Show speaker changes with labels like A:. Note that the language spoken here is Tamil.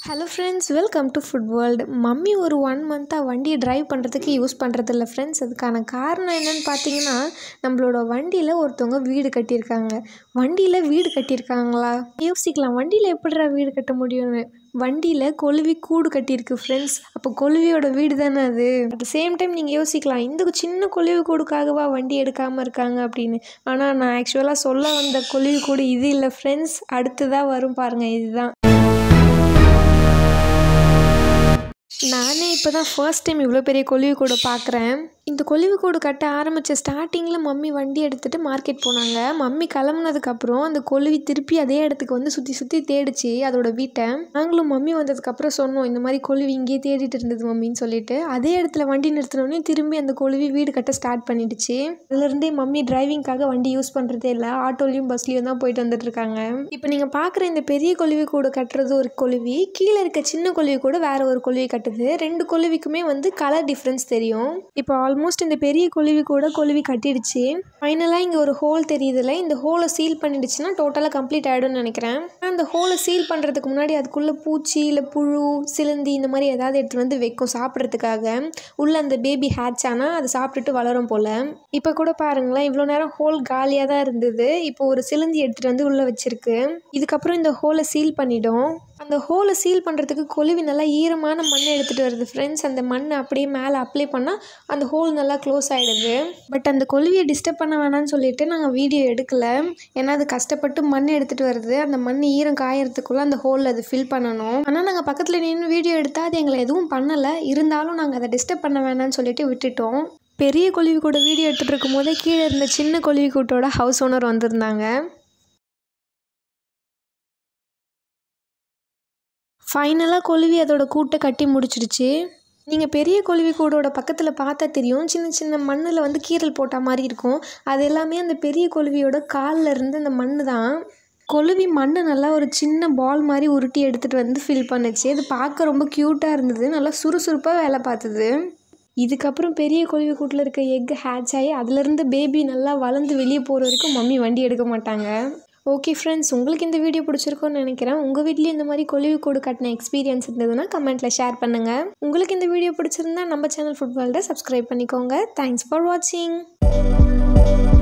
A: hello friends welcome to food world mummy ஒரு ஒன் மந்த்தாக வண்டியை டிரைவ் பண்ணுறதுக்கு யூஸ் பண்ணுறதில்ல ஃப்ரெண்ட்ஸ் அதுக்கான காரணம் என்னன்னு பார்த்தீங்கன்னா நம்மளோட வண்டியில் ஒருத்தவங்க வீடு கட்டியிருக்காங்க வண்டியில் வீடு கட்டியிருக்காங்களா யோசிக்கலாம் வண்டியில் எப்படிடா வீடு கட்ட முடியும்னு வண்டியில் கொலுவி கூடு கட்டியிருக்கு ஃப்ரெண்ட்ஸ் அப்போ கொலுவியோட வீடு தானே அது அட் த சேம் டைம் நீங்கள் யோசிக்கலாம் இந்த சின்ன கொலுவி கூடுக்காகவா வண்டி எடுக்காமல் இருக்காங்க அப்படின்னு ஆனால் நான் ஆக்சுவலாக சொல்ல வந்த கொலுவி கூடு இது இல்லை ஃப்ரெண்ட்ஸ் அடுத்ததாக வரும் பாருங்கள் இதுதான் நானே இப்போ தான் ஃபர்ஸ்ட் டைம் இவ்வளோ பெரிய கொலுவி கூடை பார்க்குறேன் இந்த கொலுவி கூடு கட்ட ஆரம்பித்த ஸ்டார்டிங்கில் மம்மி வண்டி எடுத்துகிட்டு மார்க்கெட் போனாங்க மம்மி கிளம்புனதுக்கப்புறம் அந்த கொலுவி திருப்பி அதே இடத்துக்கு வந்து சுற்றி சுற்றி தேடிச்சு அதோட வீட்டை நாங்களும் மம்மி வந்ததுக்கப்புறம் சொன்னோம் இந்த மாதிரி கொலுவி இங்கேயே தேடிட்டு இருந்தது மம்மின்னு சொல்லிட்டு அதே இடத்துல வண்டி நிறுத்தினோடனே திரும்பி அந்த கொலுவி வீடு கட்ட ஸ்டார்ட் பண்ணிடுச்சு அதுலேருந்தே மம்மி டிரைவிங்காக வண்டி யூஸ் பண்ணுறதே இல்லை ஆட்டோலையும் பஸ்லேயும் தான் போயிட்டு வந்துட்டு இருக்காங்க இப்போ நீங்கள் பார்க்குற இந்த பெரிய கொலுவி கூடு கட்டுறது ஒரு கொலுவி கீழே இருக்க சின்ன கொலுவி கூட வேற ஒரு கொலுவி கட்டுது ரெண்டு கொலுவிக்குமே வந்து கலர் டிஃப்ரென்ஸ் தெரியும் இப்போ ஆல்மோஸ்ட் இந்த பெரிய கொலுவி கூட கொலுவி கட்டிடுச்சு ஃபைனலாக இங்கே ஒரு ஹோல் தெரியுதுல்ல இந்த ஹோலை சீல் பண்ணிடுச்சுன்னா டோட்டலாக கம்ப்ளீட் ஆகிடும்னு நினைக்கிறேன் அந்த ஹோலை சீல் பண்ணுறதுக்கு முன்னாடி அதுக்குள்ளே பூச்சி இல்லை புழு சிலந்தி இந்த மாதிரி ஏதாவது எடுத்துகிட்டு வந்து வைக்கும் சாப்பிட்றதுக்காக உள்ளே அந்த பேபி ஹேட்ச் ஆனால் அது சாப்பிட்டுட்டு வளரும் போல் இப்போ கூட பாருங்களேன் இவ்வளோ நேரம் ஹோல் காலியாக தான் இருந்தது இப்போ ஒரு சிலந்தி எடுத்துகிட்டு வந்து உள்ளே வச்சிருக்கு இதுக்கப்புறம் இந்த ஹோலை சீல் பண்ணிடும் அந்த ஹோலை சீல் பண்ணுறதுக்கு கொலுவி நல்லா ஈரமான மண் எடுத்துகிட்டு வருது ஃப்ரெண்ட்ஸ் அந்த மண்ணை அப்படியே மேலே அப்ளை பண்ணால் அந்த ஹோல் நல்லா க்ளோஸ் ஆகிடுது பட் அந்த கொலுவியை டிஸ்டர்ப் பண்ண வேணாம்னு சொல்லிட்டு நாங்கள் வீடியோ எடுக்கலை ஏன்னா அது கஷ்டப்பட்டு மண் எடுத்துகிட்டு வருது அந்த மண் ஈரம் காயறதுக்குள்ளே அந்த ஹோலில் அது ஃபில் பண்ணணும் ஆனால் நாங்கள் பக்கத்தில் நின்று வீடியோ எடுத்தால் அது எங்களை எதுவும் பண்ணலை இருந்தாலும் நாங்கள் அதை டிஸ்டர்ப் பண்ண வேணாம்னு சொல்லிட்டு விட்டுட்டோம் பெரிய கொலுவி கூட வீடியோ எடுத்துகிட்டு இருக்கும் போதே கீழே இருந்த சின்ன கொலுவி கூட்டோட ஹவுஸ் ஓனர் வந்திருந்தாங்க ஃபைனலாக கொலுவி அதோட கூட்டை கட்டி முடிச்சிடுச்சு நீங்கள் பெரிய கொலுவி கூடோட பக்கத்தில் பார்த்தா தெரியும் சின்ன சின்ன மண்ணில் வந்து கீரல் போட்ட மாதிரி இருக்கும் அது எல்லாமே அந்த பெரிய கொலுவியோட காலில் இருந்து அந்த மண் தான் கொலுவி மண்ணை நல்லா ஒரு சின்ன பால் மாதிரி உருட்டி எடுத்துகிட்டு வந்து ஃபில் பண்ணுச்சு அது பார்க்க ரொம்ப க்யூட்டாக இருந்தது நல்லா சுறுசுறுப்பாக வேலை பார்த்தது இதுக்கப்புறம் பெரிய கொலுவி கூட்டில் இருக்க எக் ஹேட்ச் ஆகி அதுலேருந்து பேபி நல்லா வளர்ந்து வெளியே போகிற வரைக்கும் மம்மி வண்டி எடுக்க மாட்டாங்க ஓகே ஃப்ரெண்ட்ஸ் உங்களுக்கு இந்த வீடியோ பிடிச்சிருக்கோன்னு நினைக்கிறேன் உங்கள் வீட்லேயும் இந்த மாதிரி கொலுவி கூடு கட்டின எக்ஸ்பீரியன்ஸ் இருந்ததுன்னா கமெண்ட்டில் ஷேர் பண்ணுங்கள் உங்களுக்கு இந்த வீடியோ பிடிச்சிருந்தா நம்ம சேனல் ஃபுட் வேர்ல்டை சப்ஸ்கிரைப் பண்ணிக்கோங்க தேங்க்ஸ் ஃபார் வாட்சிங்